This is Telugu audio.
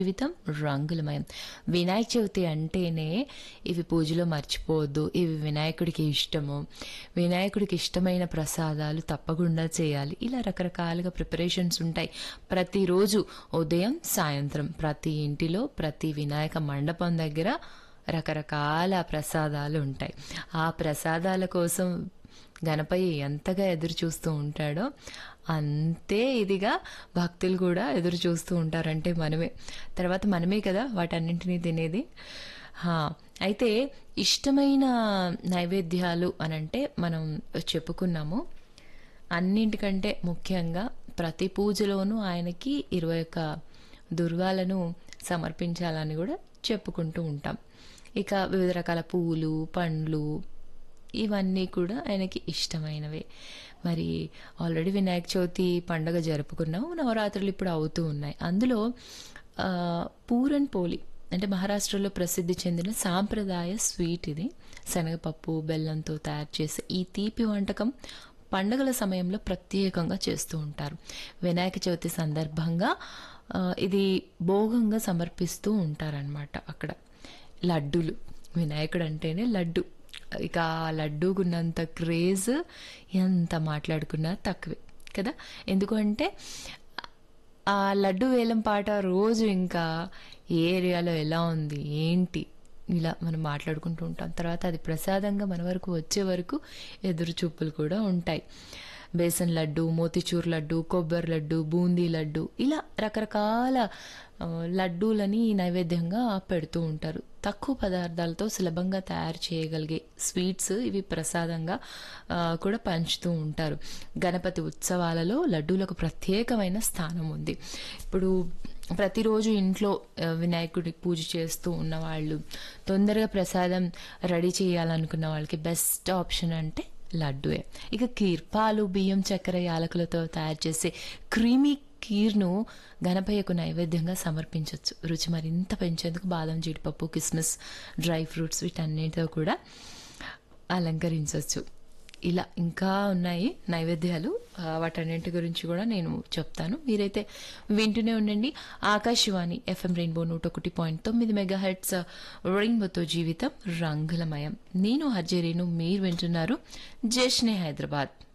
జీవితం రంగులమయం వినాయక చవితి అంటేనే ఇవి పూజలో మర్చిపోవద్దు ఇవి వినాయకుడికి ఇష్టము వినాయకుడికి ఇష్టమైన ప్రసాదాలు తప్పకుండా చేయాలి ఇలా రకరకాలుగా ప్రిపరేషన్స్ ఉంటాయి ప్రతిరోజు ఉదయం సాయంత్రం ప్రతి ఇంటిలో ప్రతి వినాయక మండపం దగ్గర రకరకాల ప్రసాదాలు ఉంటాయి ఆ ప్రసాదాల కోసం గణపయ్య ఎంతగా ఎదురు చూస్తూ ఉంటాడో అంతే ఇదిగా భక్తులు కూడా ఎదురు చూస్తూ ఉంటారంటే మనమే తర్వాత మనమే కదా వాటన్నింటినీ తినేది హా, అయితే ఇష్టమైన నైవేద్యాలు అనంటే మనం చెప్పుకున్నాము అన్నింటికంటే ముఖ్యంగా ప్రతి పూజలోనూ ఆయనకి ఇరవై ఒక్క దుర్వాలను సమర్పించాలని కూడా చెప్పుకుంటూ ఉంటాం ఇక వివిధ రకాల పూలు పండ్లు ఇవన్నీ కూడా ఆయనకి ఇష్టమైనవే మరి ఆల్రెడీ వినాయక చవితి పండుగ జరుపుకున్నాం నవరాత్రులు ఇప్పుడు అవుతూ ఉన్నాయి అందులో ఆ, పూరన్ పోలి అంటే మహారాష్ట్రలో ప్రసిద్ధి చెందిన సాంప్రదాయ స్వీట్ ఇది శనగపప్పు బెల్లంతో తయారు చేసే ఈ తీపి వంటకం పండుగల సమయంలో ప్రత్యేకంగా చేస్తూ ఉంటారు వినాయక చవితి సందర్భంగా ఆ, ఇది భోగంగా సమర్పిస్తూ ఉంటారనమాట అక్కడ లడ్డూలు వినాయకుడు అంటేనే లడ్డు ఇక ఆ లడ్డూకున్నంత క్రేజ్ ఎంత మాట్లాడుకున్నా తక్కువే కదా ఎందుకంటే ఆ లడ్డు వేలం పాట రోజు ఇంకా ఏ ఏరియాలో ఎలా ఉంది ఏంటి ఇలా మనం మాట్లాడుకుంటూ ఉంటాం తర్వాత అది ప్రసాదంగా మన వరకు వచ్చే వరకు ఎదురు చూపులు కూడా ఉంటాయి బేసన్ లడ్డు మోతిచూర్ లడ్డు కొబ్బరి లడ్డు బూందీ లడ్డు ఇలా రకరకాల ఆ, లడ్డూలని నైవేద్యంగా పెడుతూ ఉంటారు తక్కువ పదార్థాలతో సులభంగా తయారు చేయగలిగే స్వీట్స్ ఇవి ప్రసాదంగా ఆ, కూడా పంచుతూ ఉంటారు గణపతి ఉత్సవాలలో లడ్డూలకు ప్రత్యేకమైన స్థానం ఉంది ఇప్పుడు ప్రతిరోజు ఇంట్లో ఆ, వినాయకుడి పూజ చేస్తూ ఉన్న వాళ్ళు తొందరగా ప్రసాదం రెడీ చేయాలనుకున్న వాళ్ళకి బెస్ట్ ఆప్షన్ అంటే లడ్డుయే ఇక కీర్ పాలు బియ్యం చక్కెర యాలకులతో తయారు చేసే క్రీమీ కీర్ను గణపయ్యకు నైవేద్యంగా సమర్పించవచ్చు రుచి మరింత పెంచేందుకు బాదం జీడిపప్పు కిస్మిస్ డ్రై ఫ్రూట్స్ వీటన్నిటితో కూడా అలంకరించవచ్చు ఇలా ఇంకా ఉన్నాయి నైవేద్యాలు ఆ, వాటన్నింటి గురించి కూడా నేను చెప్తాను మీరైతే వింటూనే ఉండండి ఆకాశవాణి ఎఫ్ఎం రెయిన్బో నూట ఒకటి పాయింట్ తొమ్మిది మెగా హెడ్స్ రెయిన్బోతో జీవితం రంగులమయం నేను హర్జరీను మీరు వింటున్నారు జష్నే హైదరాబాద్